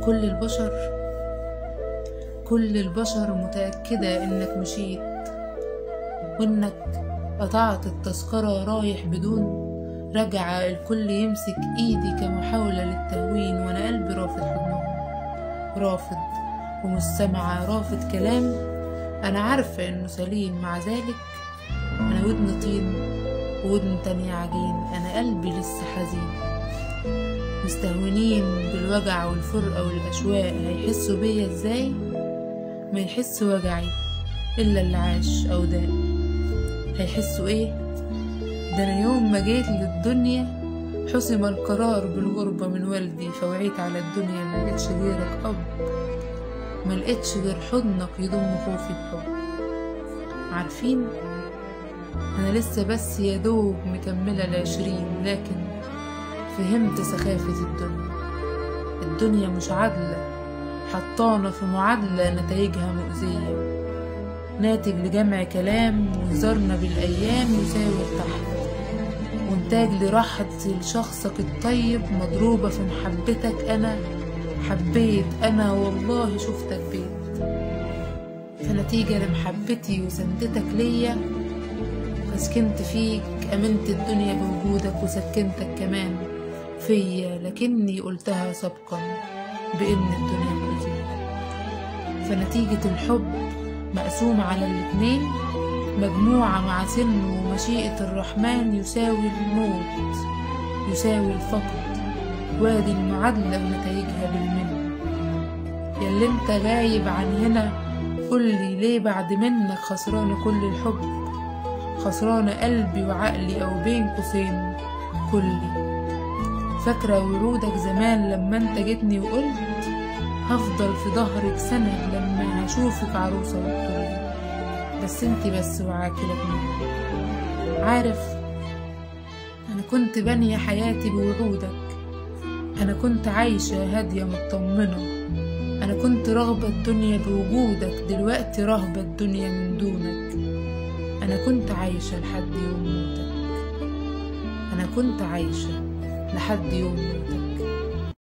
كل البشر كل البشر متأكدة إنك مشيت وإنك قطعت التذكرة رايح بدون رجعة الكل يمسك إيدي كمحاولة للتهوين وأنا قلبي رافض حضنهم رافض ومستمعة رافض كلام أنا عارفة إنه سليم مع ذلك أنا ودن طين وودن تانية عجين أنا قلبي لسه حزين مستهونين بالوجع والفرقة والأشواق هيحسوا بيا ازاي ما يحسوا وجعي إلا اللي عاش أو داق هيحسوا ايه ده أنا يوم ما جيت للدنيا حسم القرار بالغربة من والدي فوعيت على الدنيا ما لقيتش غيرك أب ما لقيتش غير حضنك يضم خوفي بحب عارفين أنا لسه بس يا دوب مكملة العشرين لكن فهمت سخافة الدنيا الدنيا مش عادلة حطانا في معادلة نتائجها مؤذية ناتج لجمع كلام وهزارنا بالأيام يساوي التحت وانتاج لراحة لشخصك الطيب مضروبة في محبتك أنا حبيت أنا والله شفتك بيت فنتيجة لمحبتي وسندتك ليا فسكنت فيك أمنت الدنيا بوجودك وسكنتك كمان فيا لكني قلتها سبقا بإن الدنيا مؤذية فنتيجة الحب مقسومة على الاتنين مجموعة مع سن ومشيئة الرحمن يساوي الموت يساوي الفقد وادي المعادلة ونتائجها بالمن ياللي انت غايب عن هنا قولي ليه بعد منك خسران كل الحب خسران قلبي وعقلي أو بين قوسين كلي فاكرة ورودك زمان لما انت جيتني وقلت هفضل في ظهرك سنة لما هشوفك عروسة وتقولي بس انتي بس وعاكلة مني عارف أنا كنت بانية حياتي بوعودك أنا كنت عايشة هادية مطمنة أنا كنت رغبة الدنيا بوجودك دلوقتي رهبة الدنيا من دونك أنا كنت عايشة لحد يوم موتك أنا كنت عايشة لحد يوم موتك